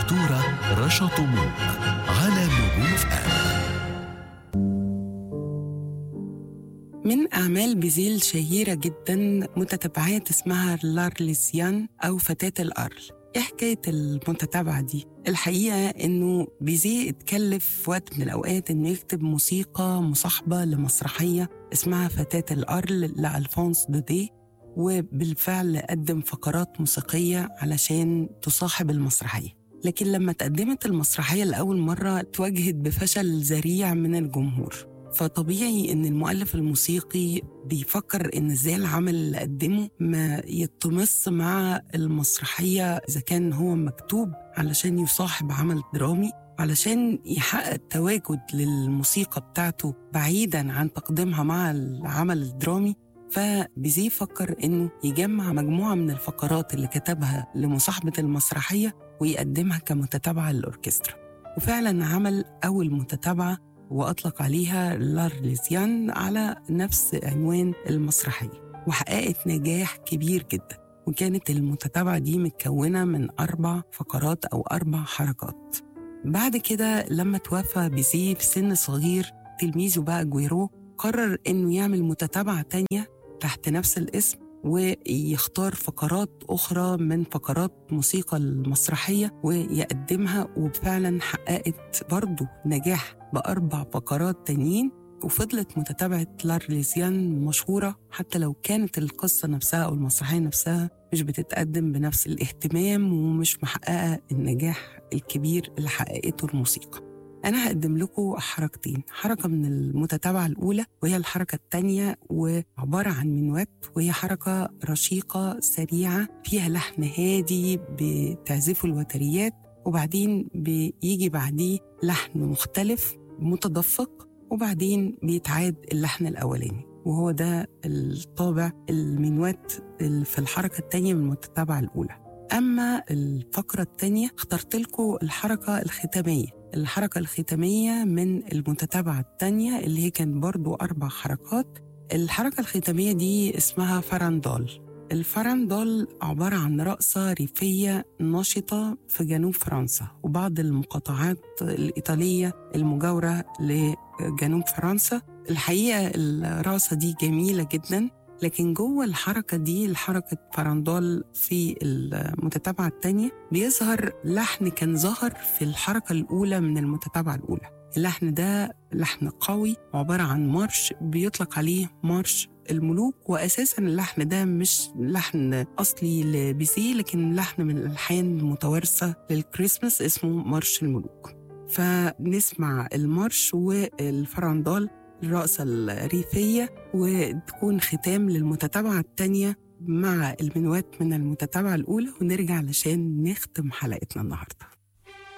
الدكتورة رشا طموح على نجوم اف ام من أعمال بيزيل الشهيرة جدا متتبعات اسمها لارليزيان أو فتاة الأرل إيه حكاية المتتابعة دي؟ الحقيقة إنه بيزي اتكلف في وقت من الأوقات إنه يكتب موسيقى مصاحبة لمسرحية اسمها فتاة الأرل لألفونس دودي وبالفعل قدم فقرات موسيقية علشان تصاحب المسرحية لكن لما تقدمت المسرحية لأول مرة تواجهت بفشل ذريع من الجمهور فطبيعي ان المؤلف الموسيقي بيفكر ان ازاي العمل اللي قدمه ما يتمص مع المسرحيه اذا كان هو مكتوب علشان يصاحب عمل درامي علشان يحقق تواجد للموسيقى بتاعته بعيدا عن تقديمها مع العمل الدرامي فبيزي فكر انه يجمع مجموعه من الفقرات اللي كتبها لمصاحبه المسرحيه ويقدمها كمتتابعه للاوركسترا وفعلا عمل اول متتابعه وأطلق عليها لارليزيان على نفس عنوان المسرحية وحققت نجاح كبير جدا وكانت المتتابعة دي متكونة من أربع فقرات أو أربع حركات بعد كده لما توفى بيزي في سن صغير تلميذه بقى جويرو قرر إنه يعمل متتابعة تانية تحت نفس الاسم ويختار فقرات أخرى من فقرات موسيقى المسرحية ويقدمها وفعلا حققت برضه نجاح بأربع فقرات تانيين وفضلت متتابعة لارليزيان مشهورة حتى لو كانت القصة نفسها أو المسرحية نفسها مش بتتقدم بنفس الاهتمام ومش محققة النجاح الكبير اللي حققته الموسيقى أنا هقدم لكم حركتين حركة من المتتابعة الأولى وهي الحركة الثانية وعبارة عن منوات وهي حركة رشيقة سريعة فيها لحن هادي بتعزفه الوتريات وبعدين بيجي بعديه لحن مختلف متدفق وبعدين بيتعاد اللحن الأولاني وهو ده الطابع المنوات في الحركة الثانية من المتتابعة الأولى أما الفقرة الثانية اخترت لكم الحركة الختامية الحركة الختامية من المتتابعة الثانية اللي هي كان برضو أربع حركات الحركة الختامية دي اسمها فرندول الفرندول عبارة عن رقصة ريفية نشطة في جنوب فرنسا وبعض المقاطعات الإيطالية المجاورة لجنوب فرنسا الحقيقة الرقصة دي جميلة جدا لكن جوه الحركة دي الحركة فرندول في المتتابعة الثانية بيظهر لحن كان ظهر في الحركة الأولى من المتتابعة الأولى اللحن ده لحن قوي عبارة عن مارش بيطلق عليه مارش الملوك وأساسا اللحن ده مش لحن أصلي لبيسي لكن لحن من الألحان المتوارثة للكريسماس اسمه مارش الملوك فنسمع المارش والفرندال الرقصة الريفية وتكون ختام للمتتابعة الثانية مع المنوات من المتتابعة الأولى ونرجع علشان نختم حلقتنا النهارده